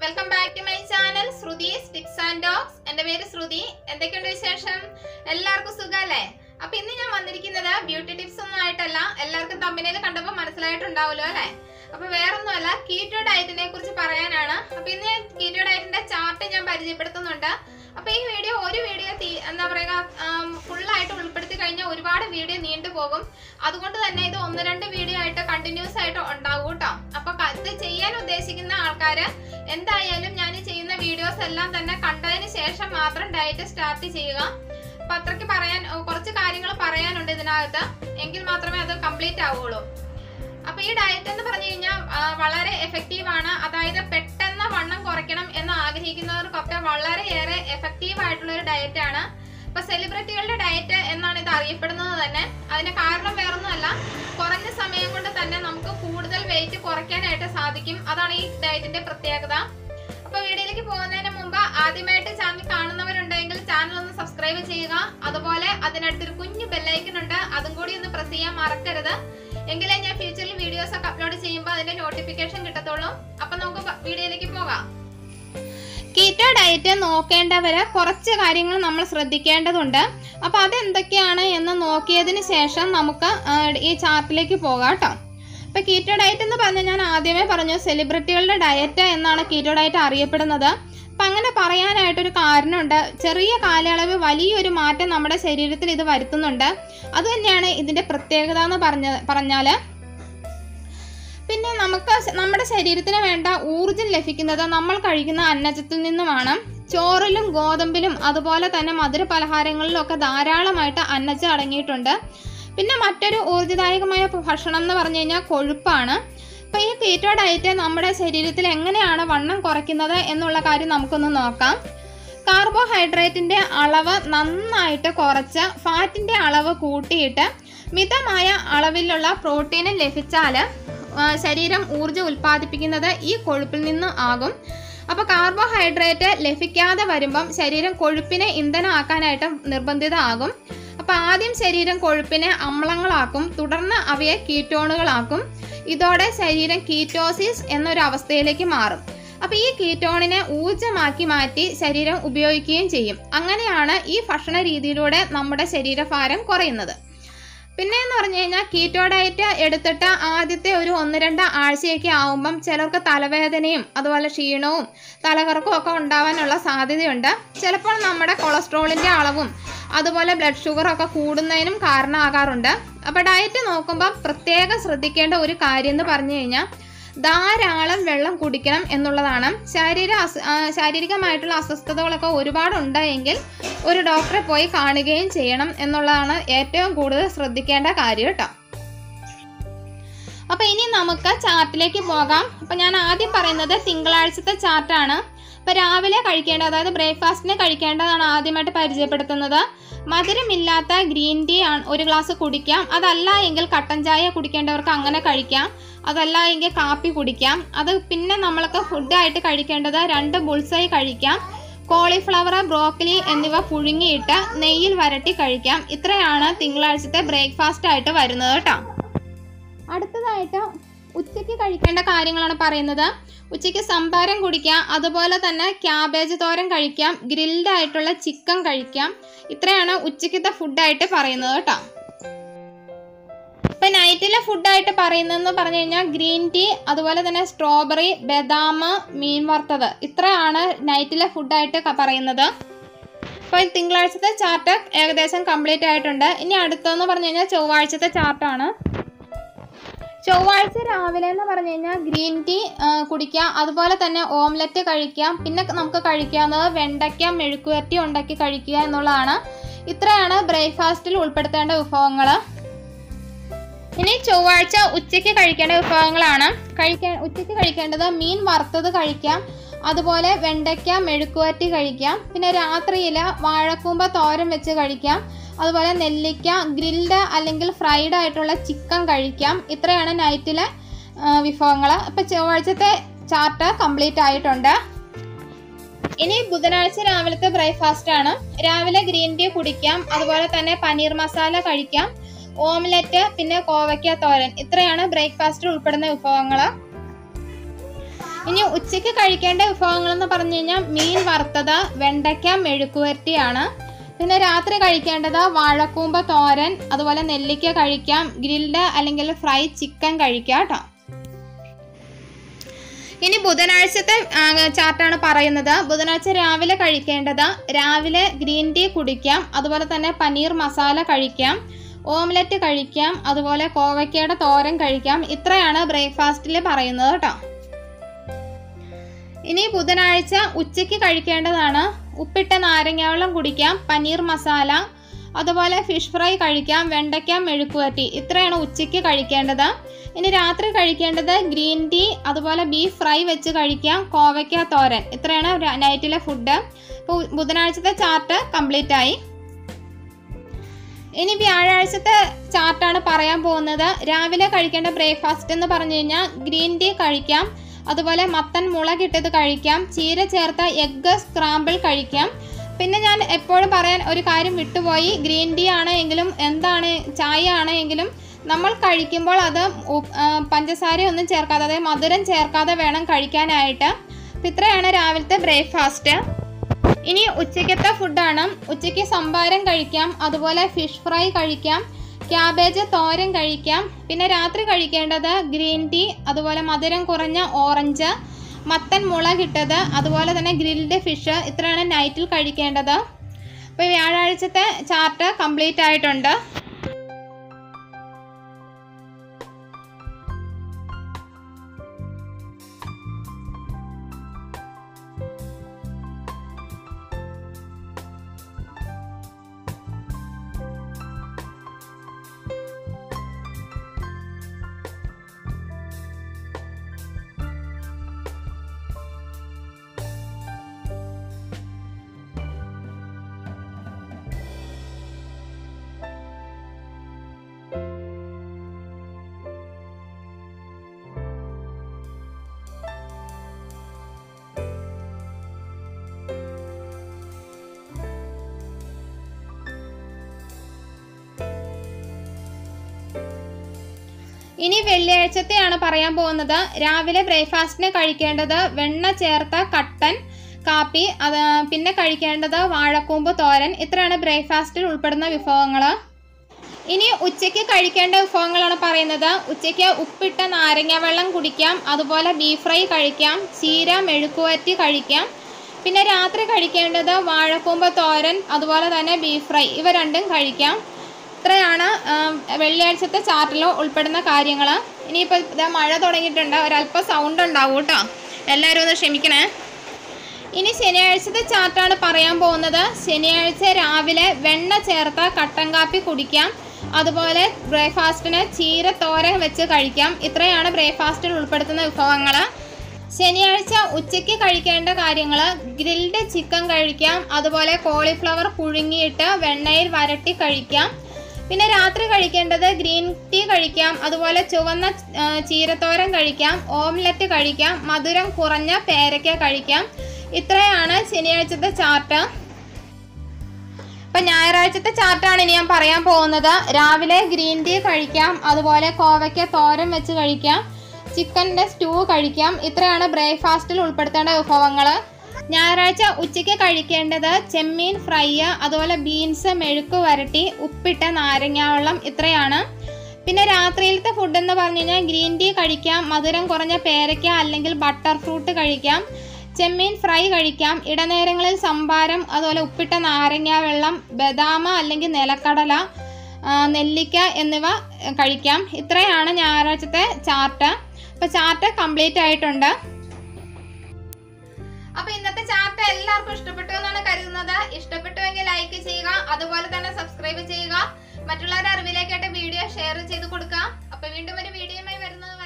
welcome back to my channel Shruti sticks and dogs എന്റെ പേര് ശ്രുതി എന്തൊക്കെയുണ്ട് വിശേഷം എല്ലാവർക്കും സുഖല്ലേ അപ്പൊ ഇന്ന് ഞാൻ വന്നിരിക്കുന്നത് ബ്യൂട്ടി ടിപ്സ് ഒന്നും ആയിട്ടല്ല എല്ലാവർക്കും തമ്മിനേൽ കണ്ടപ്പോൾ മനസ്സിലായിട്ടുണ്ടാവുമല്ലോ അല്ലെ അപ്പൊ വേറൊന്നുമല്ല കീറ്റോ ഡയറ്റിനെ കുറിച്ച് പറയാനാണ് അപ്പൊ ഇന്ന് ഞാൻ കീറ്റോ ഡയറ്റിന്റെ ചാർട്ട് ഞാൻ പരിചയപ്പെടുത്തുന്നുണ്ട് അപ്പൊ ഈ വീഡിയോ ഒരു വീഡിയോ തീ- എന്താ പറയുക ഫുള്ളായിട്ട് ഉൾപ്പെടുത്തി കഴിഞ്ഞാൽ ഒരുപാട് വീഡിയോ നീണ്ടു പോകും അതുകൊണ്ട് തന്നെ ഇത് ഒന്ന് രണ്ട് വീഡിയോ ആയിട്ട് കണ്ടിന്യൂസ് ആയിട്ട് ഉണ്ടാവും കേട്ടോ അപ്പൊ ക- ഇത് ചെയ്യാൻ ഉദ്ദേശിക്കുന്ന ആൾക്കാര് എന്തായാലും ഞാൻ ചെയ്യുന്ന വീഡിയോസ് എല്ലാം തന്നെ കണ്ടതിന് ശേഷം മാത്രം ഡയറ്റ് സ്റ്റാർട്ട് ചെയ്യുക അപ്പൊ അത്രയ്ക്ക് പറയാൻ ഏർ കുറച്ച് കാര്യങ്ങൾ പറയാനുണ്ട് ഇതിനകത്ത് എങ്കിൽ മാത്രമേ അത് കംപ്ലീറ്റ് ആവുള്ളൂ അപ്പൊ ഈ ഡയറ്റ് എന്ന് പറഞ്ഞു കഴിഞ്ഞാൽ വളരെ എഫക്റ്റീവ് ആണ് അതായത് പെട്ടെന്ന് വണ്ണം കുറയ്ക്കണം എന്ന് ആഗ്രഹിക്കുന്നവർക്കൊക്കെ വളരെയേറെ എഫക്റ്റീവ് ആയിട്ടുള്ള ഒരു ഡയറ്റ് ആണ് ഇപ്പൊ സെലിബ്രിറ്റികളുടെ ഡയറ്റ് എന്നാണ് ഇത് അറിയപ്പെടുന്നത് തന്നെ അതിന് കാരണം വേറൊന്നുമല്ല കുറഞ്ഞ സമയം കൊണ്ട് തന്നെ നമുക്ക് കൂടുതൽ വെയിറ്റ് കുറയ്ക്കാനായിട്ട് സാധിക്കും അതാണ് ഈ ഡയറ്റിന്റെ പ്രത്യേകത അപ്പൊ വീഡിയോയിലേക്ക് പോകുന്നതിന് മുമ്പ് ആദ്യമായിട്ട് ചാനൽ കാണുന്നവരുണ്ടെങ്കിൽ ചാനൽ ഒന്ന് സബ്സ്ക്രൈബ് ചെയ്യുക അതുപോലെ അതിനടുത്തൊരു കുഞ്ഞു ബെല്ലൈക്കൺ ഉണ്ട് അതും കൂടി ഒന്ന് പ്രസ് ചെയ്യാൻ മറക്കരുത് എങ്കിലേ ഞാൻ ഫ്യൂച്ചറിൽ വീഡിയോസ് ഒക്കെ അപ്ലോഡ് ചെയ്യുമ്പോൾ അതിന്റെ നോട്ടിഫിക്കേഷൻ കിട്ടത്തുള്ളൂ അപ്പൊ നമുക്ക് പ- വീഡിയോയിലേക്ക് പോകാം കീറ്റോ ഡയറ്റ് നോക്കേണ്ടവര് കുറച്ച് കാര്യങ്ങൾ നമ്മൾ ശ്രദ്ധിക്കേണ്ടതുണ്ട് അപ്പോൾ അതെന്തൊക്കെയാണ് എന്ന് നോക്കിയതിന് ശേഷം നമുക്ക് ആ, ഈ ചാർട്ടിലേക്ക് പോകാം കേട്ടോ അപ്പോൾ കീറ്റോ ഡയറ്റ് എന്ന് പറഞ്ഞാൽ ഞാൻ ആദ്യമേ പറഞ്ഞു സെലിബ്രിറ്റികളുടെ ഡയറ്റ് എന്നാണ് കീറ്റോ ഡയറ്റ് അറിയപ്പെടുന്നത് അപ്പം അങ്ങനെ പറയാനായിട്ടൊരു കാരണമുണ്ട് ചെറിയ കാലയളവ് വലിയൊരു മാറ്റം നമ്മുടെ ശരീരത്തിൽ ഇത് വരുത്തുന്നുണ്ട് അതുതന്നെയാണ് ഇതിൻ്റെ പ്രത്യേകത എന്ന് പറഞ്ഞ പറഞ്ഞാൽ പിന്നെ നമുക്ക് ശ- നമ്മുടെ ശരീരത്തിന് വേണ്ട ഊർജം ലഭിക്കുന്നത് നമ്മൾ കഴിക്കുന്ന അന്നജത്തിൽ നിന്നുമാണ് ചോറിലും ഗോതമ്പിലും അതുപോലെ തന്നെ മധുര പലഹാരങ്ങളിലും ഒക്കെ ധാരാളമായിട്ട് അന്നജം അടങ്ങിയിട്ടുണ്ട് പിന്നെ മറ്റൊരു ഊർജ്ജദായകമായ ഭക്ഷണം എന്ന് പറഞ്ഞു കഴിഞ്ഞാൽ കൊഴുപ്പാണ് അപ്പോൾ ഈ കീറ്റോ ഡയറ്റ് നമ്മുടെ ശരീരത്തിൽ എങ്ങനെയാണ് വണ്ണം കുറയ്ക്കുന്നത് എന്നുള്ള കാര്യം നമുക്കൊന്ന് നോക്കാം കാർബോഹൈഡ്രേറ്റിൻ്റെ അളവ് നന്നായിട്ട് കുറച്ച് ഫാറ്റിൻ്റെ അളവ് കൂട്ടിയിട്ട് മിതമായ അളവിലുള്ള പ്രോട്ടീനും ലഭിച്ചാൽ ആ, ശരീരം ഊർജ്ജം ഉൽപ്പാദിപ്പിക്കുന്നത് ഈ കൊഴുപ്പിൽ നിന്ന് ആകും അപ്പോൾ കാർബോഹൈഡ്രേറ്റ് ലഭിക്കാതെ വരുമ്പം ശരീരം കൊഴുപ്പിനെ ഇന്ധനമാക്കാനായിട്ട് നിർബന്ധിതമാകും അപ്പോൾ ആദ്യം ശരീരം കൊഴുപ്പിനെ അമ്ലങ്ങളാക്കും തുടർന്ന് അവയെ കീറ്റോണുകളാക്കും ഇതോടെ ശരീരം കീറ്റോസിസ് എന്നൊരു അവസ്ഥയിലേക്ക് മാറും അപ്പോൾ ഈ കീറ്റോണിനെ ഊർജ്ജമാക്കി മാറ്റി ശരീരം ഉപയോഗിക്കുകയും ചെയ്യും അങ്ങനെയാണ് ഈ ഭക്ഷണ രീതിയിലൂടെ നമ്മുടെ ശരീരഭാരം കുറയുന്നത് പിന്നെ എന്ന് പറഞ്ഞു കഴിഞ്ഞാൽ കീറ്റോ ഡയറ്റ് എടുത്തിട്ട് ആദ്യത്തെ ഒരു ഒന്ന് രണ്ട് ആഴ്ചയൊക്കെ ആവുമ്പം ചിലർക്ക് തലവേദനയും അതുപോലെ ക്ഷീണവും തലകറക്കവും ഒക്കെ ഉണ്ടാവാനുള്ള സാധ്യതയുണ്ട് ചിലപ്പോൾ നമ്മുടെ കൊളസ്ട്രോളിൻ്റെ അളവും അതുപോലെ ബ്ലഡ് ഷുഗറും ഒക്കെ കൂടുന്നതിനും കാരണമാകാറുണ്ട് അപ്പോൾ ഡയറ്റ് നോക്കുമ്പോൾ പ്രത്യേകം ശ്രദ്ധിക്കേണ്ട ഒരു കാര്യം എന്ന് പറഞ്ഞു കഴിഞ്ഞാൽ ധാരാളം വെള്ളം കുടിക്കണം എന്നുള്ളതാണ് ശാരീര അസ ആ, ശാരീരികമായിട്ടുള്ള അസ്വസ്ഥതകളൊക്കെ ഒരുപാടുണ്ട് എങ്കിൽ ഒരു ഡോക്ടറെ പോയി കാണുകയും ചെയ്യണം എന്നുള്ളതാണ് ഏറ്റവും കൂടുതൽ ശ്രദ്ധിക്കേണ്ട കാര്യം കേട്ടോ അപ്പോൾ ഇനി നമുക്ക് ചാർട്ടിലേക്ക് പോകാം അപ്പോൾ ഞാൻ ആദ്യം പറയുന്നത് തിങ്കളാഴ്ചത്തെ ചാർട്ടാണ് അപ്പോൾ രാവിലെ കഴിക്കേണ്ട അതായത് ബ്രേക്ക്ഫാസ്റ്റിന് കഴിക്കേണ്ടതാണ് ആദ്യമായിട്ട് പരിചയപ്പെടുത്തുന്നത് മധുരമില്ലാത്ത ഗ്രീൻ ടീ ആണ് ഒരു ഗ്ലാസ് കുടിക്കാം അതല്ല എങ്കിൽ കട്ടൻ ചായ കുടിക്കേണ്ടവർക്ക് അങ്ങനെ കഴിക്കാം അതല്ല എങ്കിൽ കാപ്പി കുടിക്കാം അത് പിന്നെ നമ്മൾക്ക് ഫുഡായിട്ട് കഴിക്കേണ്ടത് രണ്ട് ബുൾസൈ കഴിക്കാം കോളിഫ്ലവർ ബ്രോക്കലി എന്നിവ പുഴുങ്ങിയിട്ട് നെയ്യിൽ വരട്ടി കഴിക്കാം ഇത്രയാണ് തിങ്കളാഴ്ചത്തെ ബ്രേക്ക്ഫാസ്റ്റ് ആയിട്ട് വരുന്നത് കേട്ടോ അടുത്തതായിട്ട് ഉച്ചയ്ക്ക് കഴിക്കേണ്ട കാര്യങ്ങളാണ് പറയുന്നത് ഉച്ചയ്ക്ക് സംഭാരം കുടിക്കാം അതുപോലെ തന്നെ ക്യാബേജ് തോരൻ കഴിക്കാം ഗ്രിൽഡ് ആയിട്ടുള്ള ചിക്കൻ കഴിക്കാം ഇത്രയാണ് ഉച്ചയ്ക്കത്തെ ഫുഡായിട്ട് പറയുന്നത് കേട്ടോ ഇപ്പം നൈറ്റിലെ ഫുഡായിട്ട് പറയുന്നതെന്ന് പറഞ്ഞു കഴിഞ്ഞാൽ ഗ്രീൻ ടീ അതുപോലെ തന്നെ സ്ട്രോബെറി ബദാം മീൻ വറുത്തത് ഇത്രയാണ് നൈറ്റിലെ ഫുഡായിട്ട് ക- പറയുന്നത് അപ്പോൾ തിങ്കളാഴ്ചത്തെ ചാർട്ട് ഏകദേശം കംപ്ലീറ്റ് ആയിട്ടുണ്ട് ഇനി അടുത്തതെന്ന് പറഞ്ഞു കഴിഞ്ഞാൽ ചൊവ്വാഴ്ചത്തെ ചാർട്ടാണ് ചൊവ്വാഴ്ച രാവിലെ എന്ന് പറഞ്ഞു കഴിഞ്ഞാൽ ഗ്രീൻ ടീ ആ, കുടിക്കാം അതുപോലെ തന്നെ ഓംലെറ്റ് കഴിക്കാം പിന്നെ നമുക്ക് കഴിക്കാവുന്നത് വെണ്ടയ്ക്ക മെഴുക്കുവരട്ടി ഉണ്ടാക്കി കഴിക്കുക എന്നുള്ളതാണ് ഇത്രയാണ് ബ്രേക്ക്ഫാസ്റ്റിൽ ഉൾപ്പെടുത്തേണ്ട വിഭവങ്ങൾ ഇനി ചൊവ്വാഴ്ച ഉച്ചയ്ക്ക് കഴിക്കേണ്ട വിഭവങ്ങളാണ് കഴിക്കാൻ ഉച്ചയ്ക്ക് കഴിക്കേണ്ടത് മീൻ വറുത്തത് കഴിക്കാം അതുപോലെ വെണ്ടയ്ക്ക മെഴുക്കുവരട്ടി കഴിക്കാം പിന്നെ രാത്രിയിൽ വാഴക്കൂമ്പ തോരൻ വെച്ച് കഴിക്കാം അതുപോലെ നെല്ലിക്ക ഗ്രിൽഡ് അല്ലെങ്കിൽ ഫ്രൈഡ് ആയിട്ടുള്ള ചിക്കൻ കഴിക്കാം ഇത്രയാണ് നൈറ്റിലെ വിഭവങ്ങൾ അപ്പോൾ ചൊവ്വാഴ്ചത്തെ ചാർട്ട് കംപ്ലീറ്റ് ആയിട്ടുണ്ട് ഇനി ബുധനാഴ്ച രാവിലത്തെ ബ്രേക്ക്ഫാസ്റ്റ് ആണ് രാവിലെ ഗ്രീൻ ടീ കുടിക്കാം അതുപോലെ തന്നെ പനീർ മസാല കഴിക്കാം ഓംലെറ്റ് പിന്നെ കോവയ്ക്ക തോരൻ ഇത്രയാണ് ബ്രേക്ക്ഫാസ്റ്റിൽ ഉൾപ്പെടുന്ന വിഭവങ്ങൾ ഇനി ഉച്ചയ്ക്ക് കഴിക്കേണ്ട വിഭവങ്ങൾ എന്ന് പറഞ്ഞു കഴിഞ്ഞാൽ മീൻ വറുത്തത് വെണ്ടയ്ക്ക മെഴുക്കുവരട്ടിയാണ് പിന്നെ രാത്രി കഴിക്കേണ്ടത് വാഴക്കൂമ്പ് തോരൻ അതുപോലെ നെല്ലിക്ക കഴിക്കാം ഗ്രിൽഡ് അല്ലെങ്കിൽ ഫ്രൈ ചിക്കൻ കഴിക്കാം കേട്ടോ ഇനി ബുധനാഴ്ചത്തെ ആ, ചാർട്ടാണ് പറയുന്നത് ബുധനാഴ്ച രാവിലെ കഴിക്കേണ്ടത് രാവിലെ ഗ്രീൻ ടീ കുടിക്കാം അതുപോലെ തന്നെ പനീർ മസാല കഴിക്കാം ഓംലെറ്റ് കഴിക്കാം അതുപോലെ കോവയ്ക്കയുടെ തോരൻ കഴിക്കാം ഇത്രയാണ് ബ്രേക്ക്ഫാസ്റ്റിൽ പറയുന്നത് കേട്ടോ ഇനി ബുധനാഴ്ച ഉച്ചയ്ക്ക് കഴിക്കേണ്ടതാണ് ഉപ്പിട്ട നാരങ്ങാവെള്ളം കുടിക്കാം പനീർ മസാല അതുപോലെ ഫിഷ് ഫ്രൈ കഴിക്കാം വെണ്ടയ്ക്ക മെഴുക്കുവരട്ടി ഇത്രയാണ് ഉച്ചയ്ക്ക് കഴിക്കേണ്ടത് ഇനി രാത്രി കഴിക്കേണ്ടത് ഗ്രീൻ ടീ അതുപോലെ ബീഫ് ഫ്രൈ വെച്ച് കഴിക്കാം കോവയ്ക്ക തോരൻ ഇത്രയാണ് ര- നൈറ്റിലെ ഫുഡ് അപ്പോൾ ബുധനാഴ്ചത്തെ ചാർട്ട് കംപ്ലീറ്റ് ആയി ഇനി വ്യാഴാഴ്ചത്തെ ചാർട്ടാണ് പറയാൻ പോകുന്നത് രാവിലെ കഴിക്കേണ്ട ബ്രേക്ക്ഫാസ്റ്റ് എന്ന് പറഞ്ഞു കഴിഞ്ഞാൽ ഗ്രീൻ ടീ കഴിക്കാം അതുപോലെ മത്തൻ മുളകിട്ടത് കഴിക്കാം ചീര ചേർത്ത എഗ്ഗ് സ്ക്രാമ്പിൾ കഴിക്കാം പിന്നെ ഞാൻ എപ്പോഴും പറയാൻ ഒരു കാര്യം വിട്ടുപോയി ഗ്രീൻ ടീ ആണ് എങ്കിലും എന്താണ് ചായ ആണ് എങ്കിലും നമ്മൾ കഴിക്കുമ്പോൾ അത് ഉപ്പ്- ആ, പഞ്ചസാരയൊന്നും ചേർക്കാതെ അതായത് മധുരം ചേർക്കാതെ വേണം കഴിക്കാനായിട്ട് അപ്പം ഇത്രയാണ് രാവിലത്തെ ബ്രേക്ക്ഫാസ്റ്റ് ഇനി ഉച്ചയ്ക്കത്തെ ഫുഡാണ് ഉച്ചയ്ക്ക് സംഭാരം കഴിക്കാം അതുപോലെ ഫിഷ് ഫ്രൈ കഴിക്കാം ക്യാബേജ് തോരൻ കഴിക്കാം പിന്നെ രാത്രി കഴിക്കേണ്ടത് ഗ്രീൻ ടീ അതുപോലെ മധുരം കുറഞ്ഞ ഓറഞ്ച് മത്തൻ മുളകിട്ടത് അതുപോലെ തന്നെ ഗ്രിൽഡ് ഫിഷ് ഇത്രയാണ് നൈറ്റിൽ കഴിക്കേണ്ടത് അപ്പോൾ വ്യാഴാഴ്ചത്തെ ചാർട്ട് കംപ്ലീറ്റ് ആയിട്ടുണ്ട് ഇനി വെള്ളിയാഴ്ചത്തെയാണ് പറയാൻ പോകുന്നത് രാവിലെ ബ്രേക്ക്ഫാസ്റ്റിന് കഴിക്കേണ്ടത് വെണ്ണ ചേർത്ത കട്ടൻ കാപ്പി അത് പിന്നെ കഴിക്കേണ്ടത് വാഴക്കൂമ്പ് തോരൻ ഇത്രയാണ് ബ്രേക്ക്ഫാസ്റ്റിൽ ഉൾപ്പെടുന്ന വിഭവങ്ങൾ ഇനി ഉച്ചയ്ക്ക് കഴിക്കേണ്ട വിഭവങ്ങളാണ് പറയുന്നത് ഉച്ചയ്ക്ക് ഉപ്പിട്ട നാരങ്ങ വെള്ളം കുടിക്കാം അതുപോലെ ബീഫ് ഫ്രൈ കഴിക്കാം ചീര മെഴുക്കുവരട്ടി കഴിക്കാം പിന്നെ രാത്രി കഴിക്കേണ്ടത് വാഴക്കൂമ്പ് തോരൻ അതുപോലെ തന്നെ ബീഫ് ഫ്രൈ ഇവ രണ്ടും കഴിക്കാം ഇത്രയാണ് ആം, വെള്ളിയാഴ്ചത്തെ ചാർട്ടിൽ ഉൾപ്പെടുന്ന കാര്യങ്ങൾ ഇനിയിപ്പോൾ ഇതാ മഴ തുടങ്ങിയിട്ടുണ്ട് ഒരല്പം സൗണ്ട് ഉണ്ടാവും കേട്ടോ എല്ലാവരും ഒന്ന് ക്ഷമിക്കണേ ഇനി ശനിയാഴ്ചത്തെ ചാർട്ടാണ് പറയാൻ പോകുന്നത് ശനിയാഴ്ച രാവിലെ വെണ്ണ ചേർത്ത കട്ടൻ കാപ്പി കുടിക്കാം അതുപോലെ ബ്രേക്ക്ഫാസ്റ്റിന് ചീര തോരൻ വെച്ച് കഴിക്കാം ഇത്രയാണ് ബ്രേക്ക്ഫാസ്റ്റിൽ ഉൾപ്പെടുത്തുന്ന വിഭവങ്ങൾ ശനിയാഴ്ച ഉച്ചയ്ക്ക് കഴിക്കേണ്ട കാര്യങ്ങൾ ഗ്രിൽഡ് ചിക്കൻ കഴിക്കാം അതുപോലെ കോളിഫ്ലവർ പുഴുങ്ങിയിട്ട് വെണ്ണയിൽ വരട്ടി കഴിക്കാം പിന്നെ രാത്രി കഴിക്കേണ്ടത് ഗ്രീൻ ടീ കഴിക്കാം അതുപോലെ ചുവന്ന ആ, ചീരത്തോരൻ കഴിക്കാം ഓംലെറ്റ് കഴിക്കാം മധുരം കുറഞ്ഞ പേരയ്ക്ക കഴിക്കാം ഇത്രയാണ് ശനിയാഴ്ചത്തെ ചാർട്ട് ഇപ്പം ഞായറാഴ്ചത്തെ ചാർട്ടാണ് ഇനി ഞാൻ പറയാൻ പോകുന്നത് രാവിലെ ഗ്രീൻ ടീ കഴിക്കാം അതുപോലെ കോവയ്ക്ക തോരൻ വെച്ച് കഴിക്കാം ചിക്കൻ്റെ സ്റ്റൂ കഴിക്കാം ഇത്രയാണ് ബ്രേക്ക്ഫാസ്റ്റിൽ ഉൾപ്പെടുത്തേണ്ട വിഭവങ്ങൾ ഞായറാഴ്ച ഉച്ചയ്ക്ക് കഴിക്കേണ്ടത് ചെമ്മീൻ ഫ്രൈ അതുപോലെ ബീൻസ് മെഴുക്ക് വരട്ടി ഉപ്പിട്ട നാരങ്ങാവെള്ളം ഇത്രയാണ് പിന്നെ രാത്രിയിലത്തെ ഫുഡ് എന്ന് പറഞ്ഞു കഴിഞ്ഞാൽ ഗ്രീൻ ടീ കഴിക്കാം മധുരം കുറഞ്ഞ പേരയ്ക്ക അല്ലെങ്കിൽ ബട്ടർ ഫ്രൂട്ട് കഴിക്കാം ചെമ്മീൻ ഫ്രൈ കഴിക്കാം ഇടനേരങ്ങളിൽ സംഭാരം അതുപോലെ ഉപ്പിട്ട നാരങ്ങ വെള്ളം ബദാമ അല്ലെങ്കിൽ നിലക്കടല ആ, നെല്ലിക്ക എന്നിവ എ, കഴിക്കാം ഇത്രയാണ് ഞായറാഴ്ചത്തെ ചാർട്ട് അപ്പോൾ ചാർട്ട് കംപ്ലീറ്റ് ആയിട്ടുണ്ട് അപ്പൊ ഇന്നത്തെ ചാർട്ട് എല്ലാവർക്കും ഇഷ്ടപ്പെട്ടു എന്നാണ് കരുതുന്നത് ഇഷ്ടപ്പെട്ടുവെങ്കിൽ ലൈക്ക് ചെയ്യുക അതുപോലെ തന്നെ സബ്സ്ക്രൈബ് ചെയ്യുക മറ്റുള്ളവരുടെ അറിവിലേക്കായിട്ട് വീഡിയോ ഷെയർ ചെയ്ത് കൊടുക്കാം അപ്പൊ വീണ്ടും ഒരു വീഡിയോയുമായി വരുന്നത്